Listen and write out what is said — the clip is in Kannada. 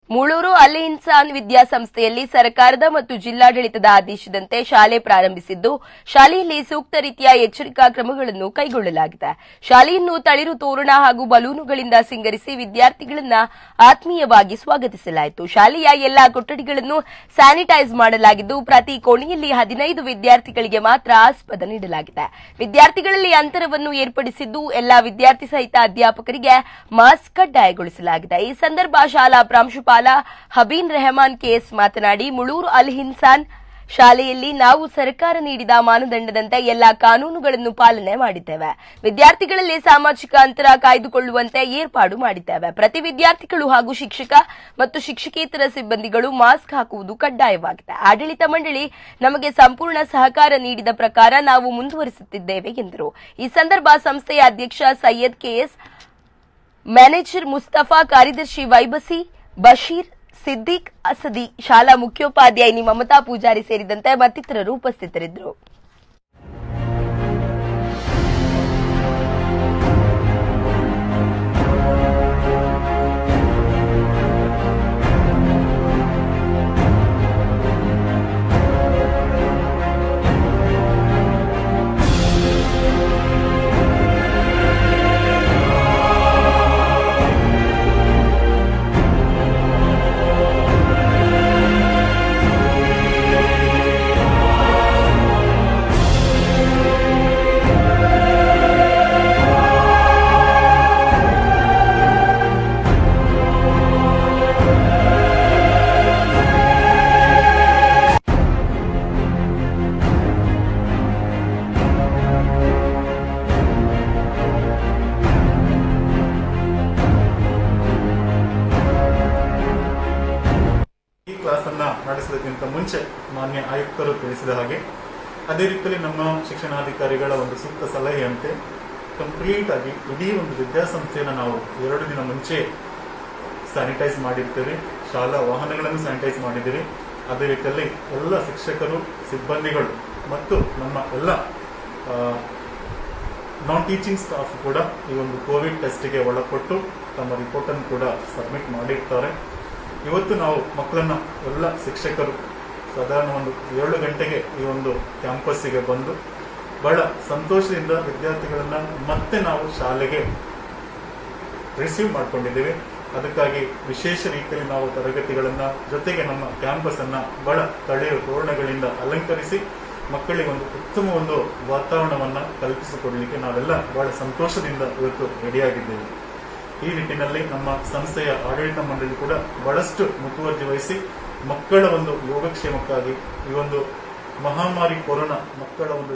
ಮೂಳೂರು ಅಲ್ ಇನ್ಸಾನ್ ವಿದ್ಯಾಸಂಸ್ಥೆಯಲ್ಲಿ ಸರ್ಕಾರದ ಮತ್ತು ಜಿಲ್ಲಾಡಳಿತದ ಆದೇಶದಂತೆ ಶಾಲೆ ಪ್ರಾರಂಭಿಸಿದ್ದು ಶಾಲೆಯಲ್ಲಿ ಸೂಕ್ತ ರೀತಿಯ ಎಚ್ಚರಿಕಾ ಕ್ರಮಗಳನ್ನು ಕೈಗೊಳ್ಳಲಾಗಿದೆ ಶಾಲೆಯನ್ನು ತಳಿರು ತೋರಣ ಹಾಗೂ ಬಲೂನುಗಳಿಂದ ಸಿಂಗರಿಸಿ ವಿದ್ಯಾರ್ಥಿಗಳನ್ನ ಆತ್ಮೀಯವಾಗಿ ಸ್ವಾಗತಿಸಲಾಯಿತು ಶಾಲೆಯ ಎಲ್ಲಾ ಕೊಠಡಿಗಳನ್ನು ಸ್ಯಾನಿಟೈಸ್ ಮಾಡಲಾಗಿದ್ದು ಪ್ರತಿ ಕೋಣೆಯಲ್ಲಿ ಹದಿನೈದು ವಿದ್ಯಾರ್ಥಿಗಳಿಗೆ ಮಾತ್ರ ಆಸ್ಪದ ನೀಡಲಾಗಿದೆ ವಿದ್ಯಾರ್ಥಿಗಳಲ್ಲಿ ಅಂತರವನ್ನು ಏರ್ಪಡಿಸಿದ್ದು ಎಲ್ಲಾ ವಿದ್ಯಾರ್ಥಿ ಸಹಿತ ಅಧ್ಯಾಪಕರಿಗೆ ಮಾಸ್ಕ್ ಕಡ್ಡಾಯಗೊಳಿಸಲಾಗಿದೆ ಈ ಸಂದರ್ಭ ಶಾಲಾ ಪ್ರಾಂಶುಪಾಲ ಹಬೀನ್ ರೆಹಮಾನ್ ಕೆಎಸ್ ಮಾತನಾಡಿ ಮುಳೂರು ಅಲ್ ಹಿನ್ಸಾನ್ ಶಾಲೆಯಲ್ಲಿ ನಾವು ಸರ್ಕಾರ ನೀಡಿದ ಮಾನದಂಡದಂತೆ ಎಲ್ಲಾ ಕಾನೂನುಗಳನ್ನು ಪಾಲನೆ ಮಾಡಿದ್ದೇವೆ ವಿದ್ಯಾರ್ಥಿಗಳಲ್ಲಿ ಸಾಮಾಜಿಕ ಅಂತರ ಕಾಯ್ದುಕೊಳ್ಳುವಂತೆ ಏರ್ಪಾಡು ಮಾಡಿದ್ದೇವೆ ಪ್ರತಿ ವಿದ್ಯಾರ್ಥಿಗಳು ಹಾಗೂ ಶಿಕ್ಷಕ ಮತ್ತು ಶಿಕ್ಷಕೇತರ ಸಿಬ್ಬಂದಿಗಳು ಮಾಸ್ಕ್ ಹಾಕುವುದು ಕಡ್ಡಾಯವಾಗಿದೆ ಆಡಳಿತ ಮಂಡಳಿ ನಮಗೆ ಸಂಪೂರ್ಣ ಸಹಕಾರ ನೀಡಿದ ಪ್ರಕಾರ ನಾವು ಮುಂದುವರಿಸುತ್ತಿದ್ದೇವೆ ಎಂದರು ಈ ಸಂದರ್ಭ ಸಂಸ್ಥೆಯ ಅಧ್ಯಕ್ಷ ಸೈಯದ್ ಕೆಎಸ್ ಮ್ಯಾನೇಜರ್ ಮುಸ್ತಫಾ ಕಾರ್ಯದರ್ಶಿ ವೈಬಸಿ ಬಶೀರ್ ಸಿದ್ದಿಕ್ ಅಸದಿ ಶಾಲಾ ಮುಖ್ಯೋಪಾಧ್ಯಾಯಿನಿ ಮಮತಾ ಪೂಜಾರಿ ಸೇರಿದಂತೆ ಮತ್ತಿತರರು ಉಪಸ್ಥಿತರಿದ್ದರು ಈ ಕ್ಲಾಸ್ ಅನ್ನ ನಡೆಸೋದಕ್ಕಿಂತ ಮುಂಚೆ ಮಾನ್ಯ ಆಯುಕ್ತರು ತಿಳಿಸಿದ ಹಾಗೆ ಅದೇ ರೀತಿಯಲ್ಲಿ ನಮ್ಮ ಶಿಕ್ಷಣಾಧಿಕಾರಿಗಳ ಒಂದು ಸೂಕ್ತ ಸಲಹೆಯಂತೆ ಕಂಪ್ಲೀಟ್ ಆಗಿ ಇಡೀ ಒಂದು ವಿದ್ಯಾಸಂಸ್ಥೆಯನ್ನು ನಾವು ಎರಡು ದಿನ ಮುಂಚೆ ಸ್ಯಾನಿಟೈಸ್ ಮಾಡಿರ್ತೇವೆ ಶಾಲಾ ವಾಹನಗಳನ್ನು ಸ್ಯಾನಿಟೈಸ್ ಮಾಡಿದ್ದೀವಿ ಅದೇ ರೀತಿಯಲ್ಲಿ ಎಲ್ಲ ಶಿಕ್ಷಕರು ಸಿಬ್ಬಂದಿಗಳು ಮತ್ತು ನಮ್ಮ ಎಲ್ಲ ನಾನ್ ಟೀಚಿಂಗ್ ಸ್ಟಾಫ್ ಕೂಡ ಈ ಒಂದು ಕೋವಿಡ್ ಟೆಸ್ಟ್ಗೆ ಒಳಪಟ್ಟು ತಮ್ಮ ರಿಪೋರ್ಟ್ ಅನ್ನು ಕೂಡ ಸಬ್ಮಿಟ್ ಮಾಡಿರ್ತಾರೆ ಇವತ್ತು ನಾವು ಮಕ್ಕಳನ್ನ ಎಲ್ಲ ಶಿಕ್ಷಕರು ಸಾಧಾರಣ ಒಂದು ಏಳು ಗಂಟೆಗೆ ಈ ಒಂದು ಕ್ಯಾಂಪಸ್ಸಿಗೆ ಬಂದು ಬಹಳ ಸಂತೋಷದಿಂದ ವಿದ್ಯಾರ್ಥಿಗಳನ್ನ ಮತ್ತೆ ನಾವು ಶಾಲೆಗೆ ರಿಸೀವ್ ಮಾಡ್ಕೊಂಡಿದ್ದೇವೆ ಅದಕ್ಕಾಗಿ ವಿಶೇಷ ರೀತಿಯಲ್ಲಿ ನಾವು ತರಗತಿಗಳನ್ನ ಜೊತೆಗೆ ನಮ್ಮ ಕ್ಯಾಂಪಸ್ ಅನ್ನ ಬಹಳ ತಳಿರು ತೋರಣಗಳಿಂದ ಅಲಂಕರಿಸಿ ಮಕ್ಕಳಿಗೆ ಒಂದು ಉತ್ತಮ ಒಂದು ವಾತಾವರಣವನ್ನ ಕಲ್ಪಿಸಿಕೊಡ್ಲಿಕ್ಕೆ ನಾವೆಲ್ಲ ಬಹಳ ಸಂತೋಷದಿಂದ ಇವತ್ತು ರೆಡಿಯಾಗಿದ್ದೇವೆ ಈ ನಿಟ್ಟಿನಲ್ಲಿ ನಮ್ಮ ಸಂಸ್ಥೆಯ ಆಡಳಿತ ಮಂಡಳಿ ಕೂಡ ಬಹಳಷ್ಟು ಮುತುವರ್ಜಿ ವಹಿಸಿ ಮಕ್ಕಳ ಒಂದು ಯೋಗಕ್ಷೇಮಕ್ಕಾಗಿ ಈ ಒಂದು ಮಹಾಮಾರಿ ಕೊರೋನಾ ಮಕ್ಕಳ ಒಂದು